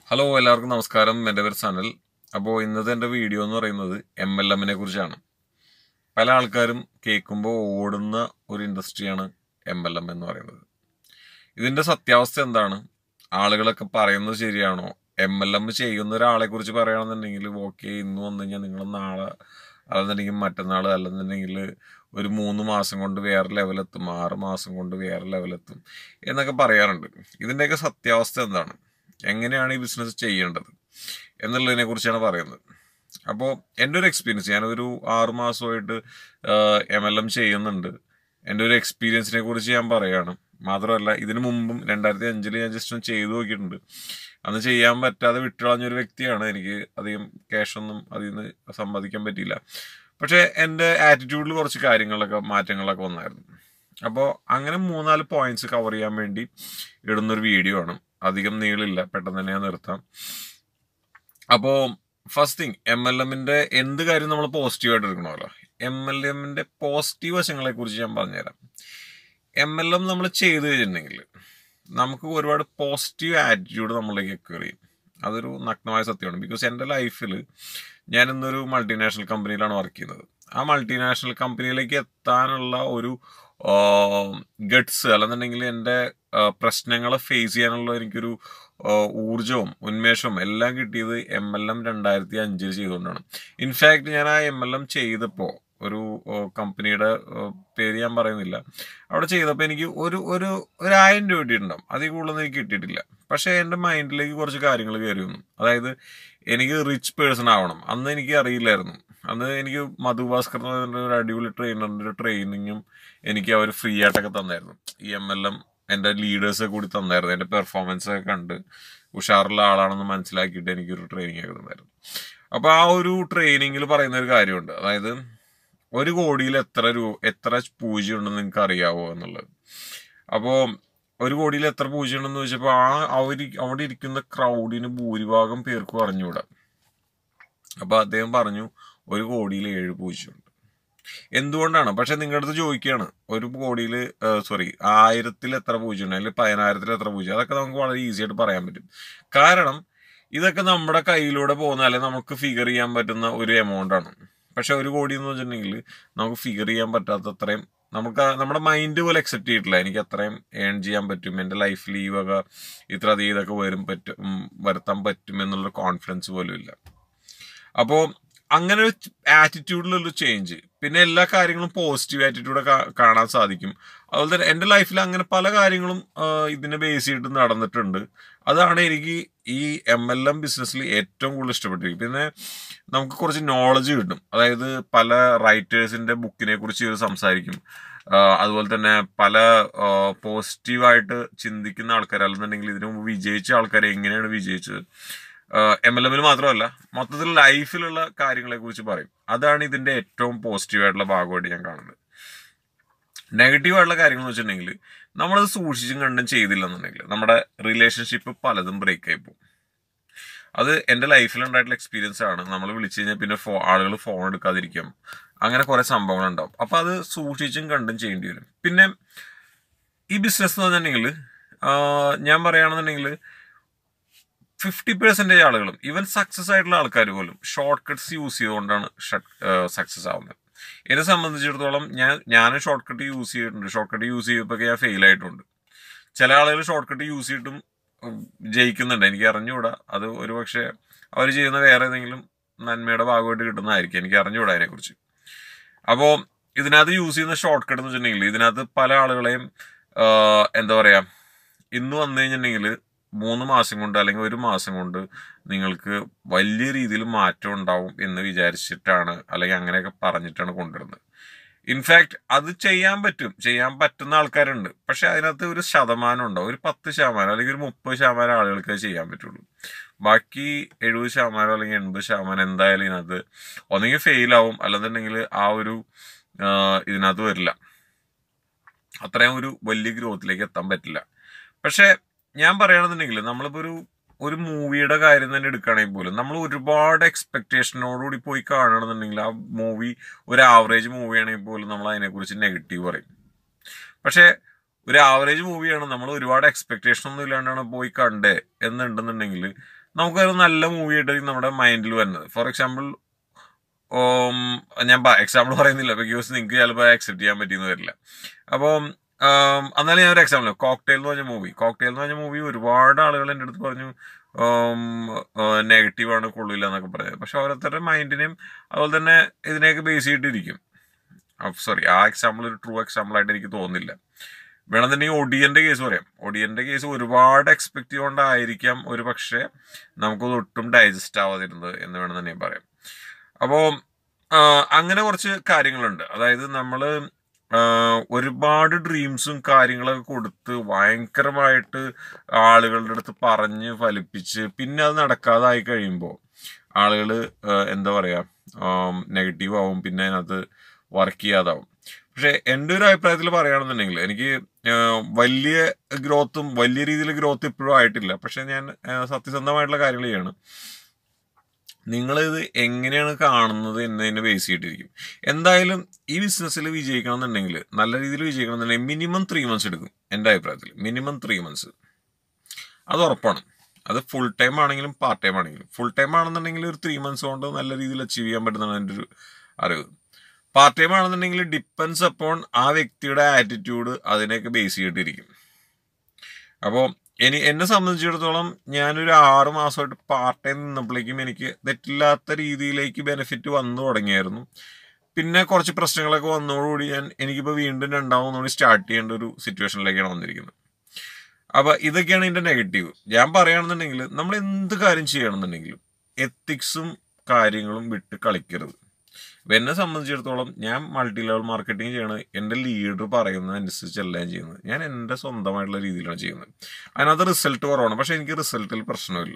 hello എല്ലാവർക്കും നമസ്കാരം എൻ്റെ പേര് സനൽ അപ്പോൾ ഇന്നത്തെ എൻ്റെ വീഡിയോ എന്ന് പറയുന്നത് എം എൽ എമ്മിനെ കുറിച്ചാണ് പല ആൾക്കാരും കേൾക്കുമ്പോൾ ഓടുന്ന ഒരു ഇൻഡസ്ട്രിയാണ് എം എൽ എം എന്ന് പറയുന്നത് ഇതിൻ്റെ സത്യാവസ്ഥ എന്താണ് ആളുകളൊക്കെ പറയുന്നത് ശരിയാണോ എം എൽ എം ചെയ്യുന്ന ഒരാളെ കുറിച്ച് പറയുകയാണെന്നുണ്ടെങ്കിൽ ഓക്കെ ഇന്ന് വന്നു കഴിഞ്ഞാൽ നിങ്ങൾ നാളെ അല്ലെന്നുണ്ടെങ്കിൽ മറ്റന്നാൾ അല്ലെന്നുണ്ടെങ്കിൽ ഒരു മൂന്ന് മാസം കൊണ്ട് വേറെ ലെവലെത്തും ആറ് മാസം കൊണ്ട് വേറെ ലെവലെത്തും എന്നൊക്കെ പറയാറുണ്ട് ഇതിൻ്റെയൊക്കെ സത്യാവസ്ഥ എന്താണ് എങ്ങനെയാണ് ഈ ബിസിനസ് ചെയ്യേണ്ടത് എന്നുള്ളതിനെ കുറിച്ചാണ് പറയുന്നത് അപ്പോൾ എൻ്റെ ഒരു എക്സ്പീരിയൻസ് ഞാനൊരു ആറ് മാസമായിട്ട് എം എൽ എം ചെയ്യുന്നുണ്ട് എൻ്റെ ഒരു എക്സ്പീരിയൻസിനെ കുറിച്ച് ഞാൻ പറയുകയാണ് മാത്രമല്ല ഇതിനു മുമ്പും രണ്ടായിരത്തി അഞ്ചിൽ ഞാൻ ജസ്റ്റ് ഒന്ന് ചെയ്തു നോക്കിയിട്ടുണ്ട് അന്ന് ചെയ്യാൻ പറ്റാതെ വിട്ടുകളഞ്ഞ ഒരു വ്യക്തിയാണ് എനിക്ക് അധികം ക്യാഷൊന്നും അതിൽ നിന്ന് സമ്പാദിക്കാൻ പറ്റിയില്ല പക്ഷേ എൻ്റെ ആറ്റിറ്റ്യൂഡിൽ കുറച്ച് കാര്യങ്ങളൊക്കെ മാറ്റങ്ങളൊക്കെ വന്നായിരുന്നു അപ്പോൾ അങ്ങനെ മൂന്നാല് പോയിന്റ്സ് കവർ ചെയ്യാൻ വേണ്ടി ഇടുന്നൊരു വീഡിയോ ആണ് അധികം നീളില്ല പെട്ടെന്ന് തന്നെ ഞാൻ നിർത്താം അപ്പോൾ ഫസ്റ്റ് തിങ് എം എൽ എമ്മിൻ്റെ എന്ത് കാര്യം നമ്മൾ പോസിറ്റീവായിട്ട് എടുക്കണമല്ലോ എം എൽ എമ്മിൻ്റെ പോസിറ്റീവ് വശങ്ങളെ കുറിച്ച് ഞാൻ പറഞ്ഞുതരാം എം എൽ എം നമ്മൾ ചെയ്ത് കഴിഞ്ഞിട്ടുണ്ടെങ്കിൽ നമുക്ക് ഒരുപാട് പോസിറ്റീവ് ആറ്റിറ്റ്യൂഡ് നമ്മളിലേക്ക് എക്വയർ ചെയ്യും അതൊരു നഗ്നമായ സത്യമാണ് ബിക്കോസ് എൻ്റെ ലൈഫിൽ ഞാൻ ഇന്നൊരു മൾട്ടിനാഷണൽ കമ്പനിയിലാണ് വർക്ക് ചെയ്യുന്നത് ആ മൾട്ടിനാഷണൽ കമ്പനിയിലേക്ക് എത്താനുള്ള ഒരു ഗട്ട്സ് അല്ലെന്നുണ്ടെങ്കിൽ എൻ്റെ പ്രശ്നങ്ങളെ ഫേസ് ചെയ്യാനുള്ള എനിക്കൊരു ഊർജവും ഉന്മേഷവും എല്ലാം കിട്ടിയത് എം എൽ എം രണ്ടായിരത്തി അഞ്ചിൽ ചെയ്തുകൊണ്ടാണ് ഇൻഫാക്ട് ഞാൻ ആ എം എൽ എം ചെയ്തപ്പോൾ ഒരു കമ്പനിയുടെ പേര് ഞാൻ പറയുന്നില്ല അവിടെ ചെയ്തപ്പോൾ എനിക്ക് ഒരു ഒരു ഒരു ആയിരം രൂപ കിട്ടിയിട്ടുണ്ടാവും അതിൽ കൂടുതലൊന്നും എനിക്ക് കിട്ടിയിട്ടില്ല പക്ഷേ എൻ്റെ മൈൻഡിലേക്ക് കുറച്ച് കാര്യങ്ങൾ കയറി വന്നു അതായത് എനിക്ക് റിച്ച് പേഴ്സൺ ആവണം അന്ന് എനിക്ക് അറിയില്ലായിരുന്നു അന്ന് എനിക്ക് മധു ഭാസ്കർ എന്ന് പറയുന്ന ഒരു അടിപൊളി ട്രെയിനറിൻ്റെ ഒരു ട്രെയിനിങ്ങും എനിക്ക് അവർ ഫ്രീ ആയിട്ടൊക്കെ തന്നായിരുന്നു ഈ എം എൽ എം എൻ്റെ ലീഡേഴ്സ് കൂടി തന്നായിരുന്നു എൻ്റെ പെർഫോമൻസ് ഒക്കെ കണ്ട് ഉഷാറുള്ള ആളാണെന്ന് മനസ്സിലാക്കിയിട്ട് എനിക്കൊരു ട്രെയിനിങ് ഒക്കെ തന്നായിരുന്നു അപ്പോൾ ആ ഒരു ട്രെയിനിങ്ങിൽ പറയുന്ന ഒരു കാര്യമുണ്ട് അതായത് ഒരു കോടിയിൽ എത്ര രൂപ എത്ര പൂജ്യം ഉണ്ടെന്ന് നിങ്ങൾക്ക് അറിയാവോ എന്നുള്ളത് അപ്പോൾ ഒരു കോടിയിൽ എത്ര പൂജ്യം ഉണ്ടെന്ന് ചോദിച്ചപ്പോൾ ആ അവർ അവിടെ ഇരിക്കുന്ന ക്രൗഡിന് ഭൂരിഭാഗം പേർക്കും അറിഞ്ഞുകൂടാ അപ്പോൾ അദ്ദേഹം പറഞ്ഞു ഒരു കോടിയിൽ ഏഴ് പൂജ്യമുണ്ട് എന്തുകൊണ്ടാണ് പക്ഷെ നിങ്ങളുടെ അടുത്ത് ചോദിക്കുകയാണ് ഒരു കോടിയിൽ സോറി ആയിരത്തിൽ എത്ര പൂജ്യം ഉണ്ട് അല്ലെങ്കിൽ പതിനായിരത്തിൽ എത്ര പൂജ്യം അതൊക്കെ നമുക്ക് വളരെ ഈസി ആയിട്ട് പറയാൻ പറ്റും കാരണം ഇതൊക്കെ നമ്മുടെ കയ്യിലൂടെ പോകുന്ന അല്ലെങ്കിൽ നമുക്ക് ഫിഗർ ചെയ്യാൻ പറ്റുന്ന ഒരു എമൗണ്ട് ആണ് പക്ഷെ ഒരു കോടി എന്ന് വെച്ചിട്ടുണ്ടെങ്കിൽ നമുക്ക് ഫിഗർ ചെയ്യാൻ പറ്റാത്ത അത്രയും നമുക്ക് നമ്മുടെ മൈൻഡ് പോലെ അക്സെപ്റ്റ് ചെയ്തിട്ടില്ല എനിക്ക് അത്രയും ഏൺ ചെയ്യാൻ പറ്റും എൻ്റെ ലൈഫിൽ ഈ വക ഇത്ര അധികം ഇതൊക്കെ വരും പറ്റും വരുത്താൻ പറ്റും എന്നുള്ള കോൺഫിഡൻസ് പോലും ഇല്ല അപ്പോൾ അങ്ങനെ ഒരു ആറ്റിറ്റ്യൂഡിലുള്ള ചേഞ്ച് പിന്നെ എല്ലാ കാര്യങ്ങളും പോസിറ്റീവ് ആറ്റിറ്റ്യൂഡ് കാണാൻ സാധിക്കും അതുപോലെ തന്നെ എൻ്റെ ലൈഫിൽ അങ്ങനെ പല കാര്യങ്ങളും ഇതിനെ ബേസ് ചെയ്തിട്ട് നടന്നിട്ടുണ്ട് അതാണ് എനിക്ക് ഈ എം എൽ എം ബിസിനസ്സിൽ ഏറ്റവും കൂടുതൽ ഇഷ്ടപ്പെട്ടിരിക്കും പിന്നെ നമുക്ക് കുറച്ച് നോളജ് കിട്ടും അതായത് പല റൈറ്റേഴ്സിൻ്റെ ബുക്കിനെ കുറിച്ച് ഇവർ സംസാരിക്കും അതുപോലെ തന്നെ പല പോസിറ്റീവായിട്ട് ചിന്തിക്കുന്ന ആൾക്കാർ അല്ലെന്നുണ്ടെങ്കിൽ ഇതിനു മുമ്പ് വിജയിച്ച ആൾക്കാർ എങ്ങനെയാണ് വിജയിച്ചത് എം എൽ എമ്മിൽ മാത്രമല്ല മൊത്തത്തിൽ ലൈഫിലുള്ള കാര്യങ്ങളെ കുറിച്ച് പറയും അതാണ് ഇതിന്റെ ഏറ്റവും പോസിറ്റീവായിട്ടുള്ള ഭാഗമായിട്ട് ഞാൻ കാണുന്നത് നെഗറ്റീവ് ആയിട്ടുള്ള കാര്യങ്ങൾ എന്ന് വെച്ചിട്ടുണ്ടെങ്കിൽ നമ്മളത് സൂക്ഷിച്ചും കണ്ടും ചെയ്തില്ലെന്നുണ്ടെങ്കിൽ നമ്മുടെ റിലേഷൻഷിപ്പ് പലതും ബ്രേക്ക് ആയി പോകും അത് എൻ്റെ ലൈഫിൽ ഉണ്ടായിട്ടുള്ള എക്സ്പീരിയൻസ് ആണ് നമ്മൾ വിളിച്ചു കഴിഞ്ഞാൽ പിന്നെ ഫോ ആളുകൾ ഫോൺ എടുക്കാതിരിക്കും അങ്ങനെ കുറേ സംഭവങ്ങൾ ഉണ്ടാവും അപ്പോൾ അത് സൂക്ഷിച്ചും കണ്ടും ചെയ്യേണ്ടി വരും പിന്നെ ഈ ബിസിനസ് എന്ന് പറഞ്ഞിട്ടുണ്ടെങ്കിൽ ഞാൻ പറയുകയാണെന്നുണ്ടെങ്കിൽ ഫിഫ്റ്റി പെർസെൻറ്റേജ് ആളുകളും ഈവൻ സക്സസ് ആയിട്ടുള്ള ആൾക്കാർ പോലും ഷോർട്ട് കട്ട്സ് യൂസ് ചെയ്തുകൊണ്ടാണ് സക്സസ് ആവുന്നത് എന്നെ സംബന്ധിച്ചിടത്തോളം ഞാൻ ഞാൻ ഷോർട്ട് കട്ട് യൂസ് ചെയ്തിട്ടുണ്ട് ഷോർട്ട് കട്ട് യൂസ് ചെയ്തപ്പോൾ ഞാൻ ഫെയിൽ ആയിട്ടുണ്ട് ചില ആളുകൾ ഷോർട്ട് കട്ട് യൂസ് ചെയ്തിട്ടും ജയിക്കുന്നുണ്ട് എനിക്ക് അറിഞ്ഞുകൂടാ അത് ഒരു പക്ഷേ അവർ ചെയ്യുന്ന വേറെ ഏതെങ്കിലും നന്മയുടെ ഭാഗമായിട്ട് കിട്ടുന്നതായിരിക്കും എനിക്ക് അറിഞ്ഞുകൂടാ അതിനെക്കുറിച്ച് അപ്പോൾ ഇതിനകത്ത് യൂസ് ചെയ്യുന്ന ഷോർട്ട് കട്ട് എന്ന് വെച്ചിട്ടുണ്ടെങ്കിൽ ഇതിനകത്ത് പല ആളുകളെയും എന്താ പറയുക ഇന്ന് വന്നു കഴിഞ്ഞിട്ടുണ്ടെങ്കിൽ മൂന്ന് മാസം കൊണ്ട് അല്ലെങ്കിൽ ഒരു മാസം കൊണ്ട് നിങ്ങൾക്ക് വലിയ രീതിയിൽ മാറ്റം ഉണ്ടാവും എന്ന് വിചാരിച്ചിട്ടാണ് അല്ലെങ്കിൽ അങ്ങനെയൊക്കെ പറഞ്ഞിട്ടാണ് കൊണ്ടുവരുന്നത് ഇൻഫാക്ട് അത് ചെയ്യാൻ പറ്റും ചെയ്യാൻ പറ്റുന്ന ആൾക്കാരുണ്ട് പക്ഷെ അതിനകത്ത് ഒരു ശതമാനം ഉണ്ടാവും ഒരു പത്ത് ശതമാനം അല്ലെങ്കിൽ ഒരു മുപ്പത് ശതമാനം ആളുകൾക്ക് ചെയ്യാൻ പറ്റുള്ളൂ ബാക്കി എഴുപത് ശതമാനം അല്ലെങ്കിൽ എൺപത് ശതമാനം എന്തായാലും ഇതിനകത്ത് ഒന്നെങ്കിൽ ഫെയിൽ ആവും അല്ലെന്നുണ്ടെങ്കിൽ ആ ഒരു ഇതിനകത്ത് വരില്ല അത്രയും ഒരു വലിയ ഗ്രോത്തിലേക്ക് എത്താൻ പറ്റില്ല പക്ഷെ ഞാൻ പറയുകയാണെന്നുണ്ടെങ്കിൽ നമ്മളിപ്പോൾ ഒരു ഒരു മൂവിയുടെ കാര്യം തന്നെ എടുക്കുകയാണെങ്കിൽ പോലും നമ്മൾ ഒരുപാട് എക്സ്പെക്ടേഷനോടുകൂടി പോയി കാണുകയാണെന്നുണ്ടെങ്കിൽ ആ മൂവി ഒരു ആവറേജ് മൂവി ആണെങ്കിൽ പോലും നമ്മൾ അതിനെക്കുറിച്ച് നെഗറ്റീവ് പറയും പക്ഷേ ഒരു ആവറേജ് മൂവിയാണ് നമ്മൾ ഒരുപാട് എക്സ്പെക്ടേഷൻ ഒന്നും ഇല്ലാണ്ടാണ് പോയി കണ്ടേ എന്നുണ്ടെന്നുണ്ടെങ്കിൽ നമുക്കൊരു നല്ല മൂവി ആയിട്ട് നമ്മുടെ മൈൻഡിൽ വരുന്നത് ഫോർ എക്സാമ്പിൾ ഞാൻ എക്സാമ്പിൾ പറയുന്നില്ല ബിക്കോസ് നിങ്ങൾക്ക് ചിലപ്പോൾ അക്സെപ്റ്റ് ചെയ്യാൻ പറ്റിയെന്ന് വരില്ല അപ്പോൾ എന്നാലും ഞാൻ ഒരു എക്സാമ്പിൾ കോക്ടെയിൽ എന്ന് പറഞ്ഞ മൂവി കോക്ടെയിൽ എന്ന് പറഞ്ഞ മൂവി ഒരുപാട് ആളുകൾ എൻ്റെ അടുത്ത് പറഞ്ഞു നെഗറ്റീവാണ് കൊള്ളില്ല എന്നൊക്കെ പറഞ്ഞത് പക്ഷെ ഓരോരുത്തരുടെ മൈൻഡിനെയും അതുപോലെ തന്നെ ഇതിനെയൊക്കെ ബേസ് ചെയ്തിട്ടിരിക്കും സോറി ആ എക്സാമ്പിൾ ഒരു ട്രൂ എക്സാമ്പിൾ ആയിട്ട് എനിക്ക് തോന്നുന്നില്ല വേണമെന്നുണ്ടെങ്കിൽ ഒടിയന്റെ കേസ് പറയാം ഒടിയന്റെ കേസ് ഒരുപാട് എക്സ്പെക്ട് ചെയ്തുകൊണ്ടായിരിക്കാം ഒരു പക്ഷേ നമുക്കത് ഒട്ടും ഡൈജസ്റ്റ് ആവാതിരുന്നത് എന്ന് വേണം തന്നെ പറയാം അപ്പോൾ അങ്ങനെ കുറച്ച് കാര്യങ്ങളുണ്ട് അതായത് നമ്മൾ ഒരുപാട് ഡ്രീംസും കാര്യങ്ങളൊക്കെ കൊടുത്ത് ഭയങ്കരമായിട്ട് ആളുകളുടെ അടുത്ത് പറഞ്ഞ് ഫലിപ്പിച്ച് പിന്നെ അത് നടക്കാതായി കഴിയുമ്പോൾ ആളുകൾ എന്താ പറയുക നെഗറ്റീവ് ആവും പിന്നെ അതിനകത്ത് വർക്ക് ചെയ്യാതാവും പക്ഷെ എൻ്റെ ഒരു അഭിപ്രായത്തിൽ പറയുകയാണെന്നുണ്ടെങ്കിൽ എനിക്ക് വലിയ ഗ്രോത്തും വലിയ രീതിയിൽ ഗ്രോത്ത് ഇപ്പോഴും ആയിട്ടില്ല പക്ഷെ ഞാൻ സത്യസന്ധമായിട്ടുള്ള കാര്യങ്ങൾ ചെയ്യാണ് നിങ്ങളിത് എങ്ങനെയാണ് കാണുന്നത് എന്നതിനെ ബേസ് ചെയ്തിട്ടിരിക്കും എന്തായാലും ഈ ബിസിനസ്സിൽ വിജയിക്കണം എന്നുണ്ടെങ്കിൽ നല്ല രീതിയിൽ വിജയിക്കണം എന്നുണ്ടെങ്കിൽ മിനിമം ത്രീ മന്ത്സ് എടുക്കും എൻ്റെ അഭിപ്രായത്തിൽ മിനിമം ത്രീ മന്ത്സ് അത് ഉറപ്പാണ് അത് ഫുൾ ടൈം ആണെങ്കിലും പാർട്ട് ടൈം ആണെങ്കിലും ഫുൾ ടൈം ആണെന്നുണ്ടെങ്കിൽ ഒരു ത്രീ മന്ത്സ് കൊണ്ട് നല്ല രീതിയിൽ അച്ചീവ് ചെയ്യാൻ പറ്റുന്നതാണ് എൻ്റെ ഒരു അറിവ് പാർട്ട് ടൈം ആണെന്നുണ്ടെങ്കിൽ ഡിപ്പെൻസ് അപ്പോൺ ആ വ്യക്തിയുടെ ആറ്റിറ്റ്യൂഡ് അതിനെയൊക്കെ ബേസ് ചെയ്തിട്ടിരിക്കും അപ്പോൾ ഇനി എന്നെ സംബന്ധിച്ചിടത്തോളം ഞാനൊരു ആറ് മാസമായിട്ട് പാർട്ട് ടൈം നിന്നപ്പോഴേക്കും എനിക്ക് തെറ്റില്ലാത്ത രീതിയിലേക്ക് ബെനിഫിറ്റ് വന്നു തുടങ്ങിയായിരുന്നു പിന്നെ കുറച്ച് പ്രശ്നങ്ങളൊക്കെ വന്നതോടുകൂടി ഞാൻ എനിക്കിപ്പോൾ വീണ്ടും രണ്ടാമതോടി സ്റ്റാർട്ട് ചെയ്യേണ്ട ഒരു സിറ്റുവേഷനിലേക്കാണ് വന്നിരിക്കുന്നത് അപ്പോൾ ഇതൊക്കെയാണ് ഇതിൻ്റെ നെഗറ്റീവ് ഞാൻ പറയുകയാണെന്നുണ്ടെങ്കിൽ നമ്മൾ എന്ത് കാര്യം ചെയ്യണമെന്നുണ്ടെങ്കിലും എത്തിക്സും കാര്യങ്ങളും വിട്ട് കളിക്കരുത് എന്നെ സംബന്ധിച്ചിടത്തോളം ഞാൻ മൾട്ടി ലെവൽ മാർക്കറ്റിംഗ് ചെയ്യണത് എൻ്റെ ലീഡർ പറയുന്നതനുസരിച്ചല്ല ഞാൻ ചെയ്യുന്നത് ഞാൻ എൻ്റെ സ്വന്തമായിട്ടുള്ള രീതിയിലാണ് ചെയ്യുന്നത് അതിനകത്ത് റിസൾട്ട് കുറവാണ് പക്ഷെ എനിക്ക് റിസൾട്ടിൽ പ്രശ്നമില്ല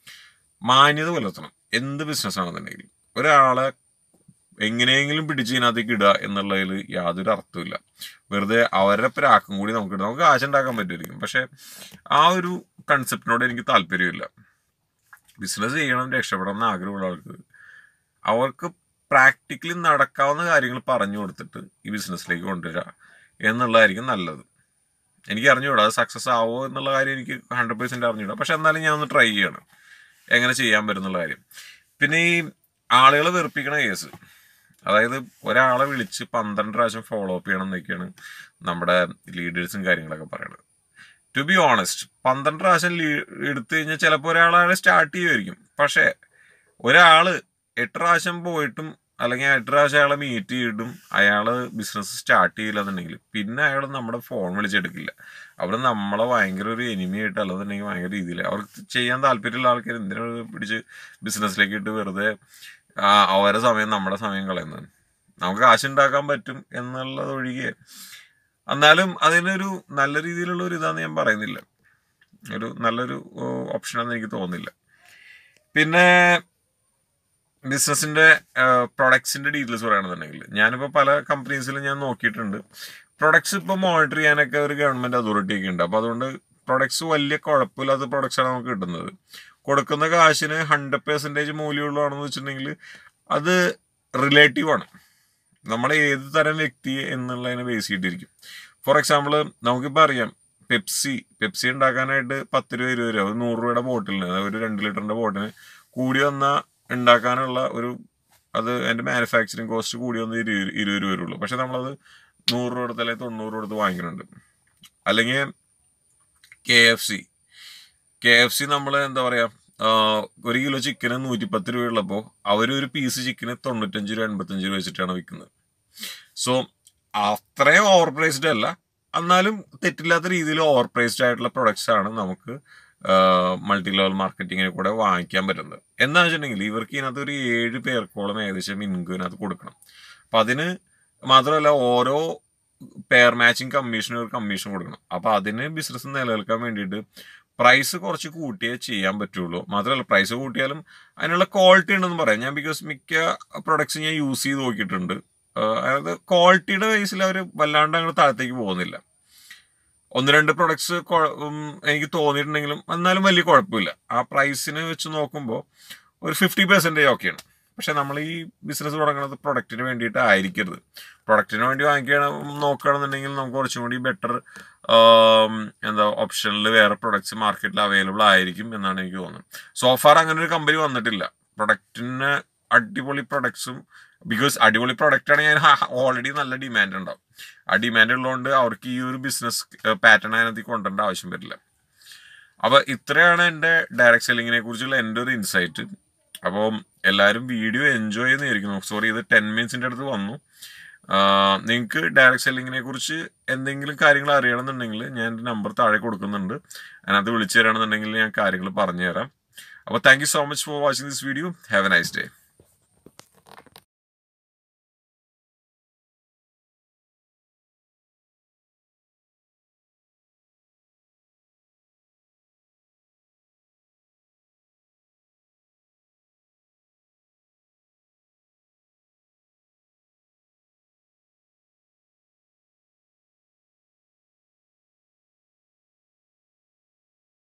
മാന്യത പുലർത്തണം എന്ത് ബിസിനസ് ആണെന്നുണ്ടെങ്കിൽ ഒരാളെ എങ്ങനെയെങ്കിലും പിടിച്ച് ഇതിനകത്തേക്ക് ഇടുക എന്നുള്ളതിൽ യാതൊരു അർത്ഥമില്ല വെറുതെ അവരുടെ പ്രാക്കും കൂടി നമുക്ക് ഇടാം നമുക്ക് കാശ് ഉണ്ടാക്കാൻ പറ്റുമായിരിക്കും പക്ഷെ ആ ഒരു കൺസെപ്റ്റിനോട് എനിക്ക് താല്പര്യമില്ല ബിസിനസ് ചെയ്യണം രക്ഷപ്പെടണം എന്ന് ആഗ്രഹമുള്ള ആൾക്ക് അവർക്ക് പ്രാക്ടിക്കലി നടക്കാവുന്ന കാര്യങ്ങൾ പറഞ്ഞു കൊടുത്തിട്ട് ഈ ബിസിനസ്സിലേക്ക് കൊണ്ടുവരിക എന്നുള്ളതായിരിക്കും നല്ലത് എനിക്ക് അറിഞ്ഞുകൂടാ അത് സക്സസ് ആവോ എന്നുള്ള കാര്യം എനിക്ക് ഹൺഡ്രഡ് പെർസെൻറ്റ് അറിഞ്ഞുകൂടാ പക്ഷെ എന്നാലും ഞാൻ ഒന്ന് ട്രൈ ചെയ്യണം എങ്ങനെ ചെയ്യാൻ പറ്റുന്നുള്ള കാര്യം പിന്നെ ഈ ആളുകളെ വെറുപ്പിക്കണ കേസ് അതായത് ഒരാളെ വിളിച്ച് പന്ത്രണ്ട് പ്രാവശ്യം ഫോളോ അപ്പ് ചെയ്യണം എന്നൊക്കെയാണ് നമ്മുടെ ലീഡേഴ്സും കാര്യങ്ങളൊക്കെ പറയുന്നത് ടു ബി ഓണസ്റ്റ് പന്ത്രണ്ട് പ്രാവശ്യം ലീ എടുത്തു കഴിഞ്ഞാൽ ചിലപ്പോൾ ഒരാളെ സ്റ്റാർട്ട് ചെയ്യുമായിരിക്കും പക്ഷേ ഒരാള് എട്ട് പ്രാവശ്യം പോയിട്ടും അല്ലെങ്കിൽ എട്ട് പ്രാവശ്യം അയാളെ മീറ്റ് ചെയ്തിട്ടും അയാൾ ബിസിനസ് സ്റ്റാർട്ട് ചെയ്യില്ല എന്നുണ്ടെങ്കിൽ പിന്നെ അയാൾ നമ്മുടെ ഫോൺ വിളിച്ചെടുക്കില്ല അവിടെ നമ്മളെ ഭയങ്കര ഒരു എനിമിയായിട്ട് അല്ലെന്നുണ്ടെങ്കിൽ ഭയങ്കര രീതിയിൽ അവർക്ക് ചെയ്യാൻ താല്പര്യമുള്ള ആൾക്കാർ എന്തിനാണ് പിടിച്ച് ബിസിനസ്സിലേക്ക് ഇട്ട് വെറുതെ അവരെ സമയം നമ്മുടെ സമയം കളയുന്നത് നമുക്ക് കാശുണ്ടാക്കാൻ പറ്റും എന്നുള്ളത് ഒഴികെ എന്നാലും അതിനൊരു നല്ല രീതിയിലുള്ള ഒരു ഇതാന്ന് ഞാൻ പറയുന്നില്ല ഒരു നല്ലൊരു ഓപ്ഷനാണെന്ന് എനിക്ക് തോന്നുന്നില്ല പിന്നെ ബിസിനസിന്റെ പ്രൊഡക്ട്സിന്റെ ഡീറ്റെയിൽസ് പറയുകയാണെന്നുണ്ടെങ്കിൽ ഞാനിപ്പോൾ പല കമ്പനീസിലും ഞാൻ നോക്കിയിട്ടുണ്ട് പ്രൊഡക്ട്സ് ഇപ്പോൾ മോണിറ്റർ ചെയ്യാനൊക്കെ ഒരു ഗവൺമെന്റ് അതോറിറ്റി ഒക്കെ ഉണ്ട് അപ്പോൾ അതുകൊണ്ട് പ്രൊഡക്ട്സ് വലിയ കുഴപ്പമില്ലാത്ത പ്രൊഡക്ട്സാണ് നമുക്ക് കിട്ടുന്നത് കൊടുക്കുന്ന കാശിന് ഹൺഡ്രഡ് പെർസെൻറ്റേജ് മൂല്യമുള്ളതാണെന്ന് വെച്ചിട്ടുണ്ടെങ്കിൽ അത് റിലേറ്റീവ് ആണ് നമ്മൾ ഏത് തരം വ്യക്തി എന്നുള്ളതിനെ ബേസ് ചെയ്തിരിക്കും ഫോർ എക്സാമ്പിൾ നമുക്കിപ്പോൾ അറിയാം പെപ്സി പെപ്സി ഉണ്ടാക്കാനായിട്ട് പത്ത് രൂപ ഇരുപത് രൂപ ഒരു നൂറ് രൂപയുടെ ബോട്ടിലിന് അതായത് ഒരു രണ്ട് ലിറ്ററിന്റെ ബോട്ടിന് കൂടി വന്ന ഉണ്ടാക്കാനുള്ള ഒരു അത് അതിന്റെ മാനുഫാക്ചറിങ് കോസ്റ്റ് കൂടി വന്ന് ഇരുപത് ഇരുപത് രൂപ വരുള്ളൂ പക്ഷെ നമ്മളത് നൂറ് രൂപ കൊടുത്ത് അല്ലെങ്കിൽ തൊണ്ണൂറ് രൂപ കൊടുത്ത് വാങ്ങിക്കുന്നുണ്ട് അല്ലെങ്കിൽ K F C K F C നമ്മൾ എന്താ പറയാ ഒരു കിലോ ചിക്കന് നൂറ്റിപ്പത്ത് രൂപ ഉള്ളപ്പോൾ അവർ ഒരു പീസ് ചിക്കന് തൊണ്ണൂറ്റഞ്ച് രൂപ എൺപത്തഞ്ച് രൂപ വെച്ചിട്ടാണ് വിൽക്കുന്നത് സോ അത്രയും ഓവർ പ്രൈസ്ഡ് അല്ല എന്നാലും തെറ്റില്ലാത്ത രീതിയിൽ ഓവർ പ്രൈസ്ഡ് ആയിട്ടുള്ള പ്രൊഡക്ട്സ് ആണ് നമുക്ക് മൾട്ടി ലെവൽ മാർക്കറ്റിങ്ങിന് കൂടെ വാങ്ങിക്കാൻ പറ്റുന്നത് എന്താ വെച്ചിട്ടുണ്ടെങ്കിൽ ഇവർക്ക് ഇതിനകത്ത് ഒരു ഏഴ് പേർക്കോളം ഏകദേശം ഇൻകം ഇതിനകത്ത് കൊടുക്കണം അപ്പം അതിന് മാത്രമല്ല ഓരോ പെയർ മാച്ചിങ് കമ്മീഷന് ഒരു കമ്മീഷൻ കൊടുക്കണം അപ്പം അതിന് ബിസിനസ് നിലനിൽക്കാൻ വേണ്ടിയിട്ട് പ്രൈസ് കുറച്ച് കൂട്ടിയേ ചെയ്യാൻ പറ്റുള്ളൂ മാത്രമല്ല പ്രൈസ് കൂട്ടിയാലും അതിനുള്ള ക്വാളിറ്റി ഉണ്ടെന്ന് പറയാം ഞാൻ ബിക്കോസ് മിക്ക പ്രൊഡക്ട്സ് ഞാൻ യൂസ് ചെയ്ത് നോക്കിയിട്ടുണ്ട് അതായത് ക്വാളിറ്റിയുടെ ബേസിൽ അവർ വല്ലാണ്ട് അങ്ങോട്ട് താഴത്തേക്ക് പോകുന്നില്ല ഒന്ന് രണ്ട് പ്രൊഡക്ട്സ് എനിക്ക് തോന്നിയിട്ടുണ്ടെങ്കിലും എന്നാലും വലിയ കുഴപ്പമില്ല ആ പ്രൈസിന് വെച്ച് നോക്കുമ്പോൾ ഒരു ഫിഫ്റ്റി പെർസെൻറ്റേജ് ഓക്കെയാണ് പക്ഷെ നമ്മൾ ഈ ബിസിനസ് തുടങ്ങുന്നത് പ്രൊഡക്റ്റിന് വേണ്ടിയിട്ട് ആയിരിക്കരുത് പ്രൊഡക്റ്റിന് വേണ്ടി വാങ്ങിക്കണം നോക്കുകയാണെന്നുണ്ടെങ്കിൽ നമുക്ക് കുറച്ചും കൂടി ബെറ്റർ എന്താ ഓപ്ഷനിൽ വേറെ പ്രൊഡക്ട്സ് മാർക്കറ്റിൽ അവൈലബിൾ ആയിരിക്കും എന്നാണ് എനിക്ക് തോന്നുന്നത് സോഫാർ അങ്ങനെ ഒരു കമ്പനി വന്നിട്ടില്ല പ്രൊഡക്റ്റിന് അടിപൊളി പ്രൊഡക്ട്സും ബിക്കോസ് അടിപൊളി പ്രൊഡക്റ്റ് ആണെങ്കിൽ അതിന് ഓൾറെഡി നല്ല ഡിമാൻഡ് ഉണ്ടാവും ആ ഡിമാൻഡ് ഉള്ളതുകൊണ്ട് അവർക്ക് ഈ ഒരു ബിസിനസ് പാറ്റേൺ അതിനകത്ത് കൊണ്ടുവരേണ്ട ആവശ്യം വരില്ല അപ്പോൾ ഇത്രയാണ് എൻ്റെ ഡയറക്റ്റ് സെല്ലിങ്ങിനെ കുറിച്ചുള്ള എൻ്റെ ഒരു ഇൻസൈറ്റ് അപ്പോൾ എല്ലാവരും വീഡിയോ എൻജോയ് ചെയ്യുന്നതായിരിക്കുന്നു സോറി ഇത് ടെൻ മിനിറ്റ്സിൻ്റെ അടുത്ത് വന്നു നിങ്ങൾക്ക് ഡയറക്റ്റ് സെല്ലിങ്ങിനെ കുറിച്ച് എന്തെങ്കിലും കാര്യങ്ങൾ അറിയണമെന്നുണ്ടെങ്കിൽ ഞാൻ എൻ്റെ നമ്പർ താഴെ കൊടുക്കുന്നുണ്ട് അതിനകത്ത് വിളിച്ചു തരാണെന്നുണ്ടെങ്കിൽ ഞാൻ കാര്യങ്ങൾ പറഞ്ഞു തരാം അപ്പോൾ thank you so much for watching this video have a nice day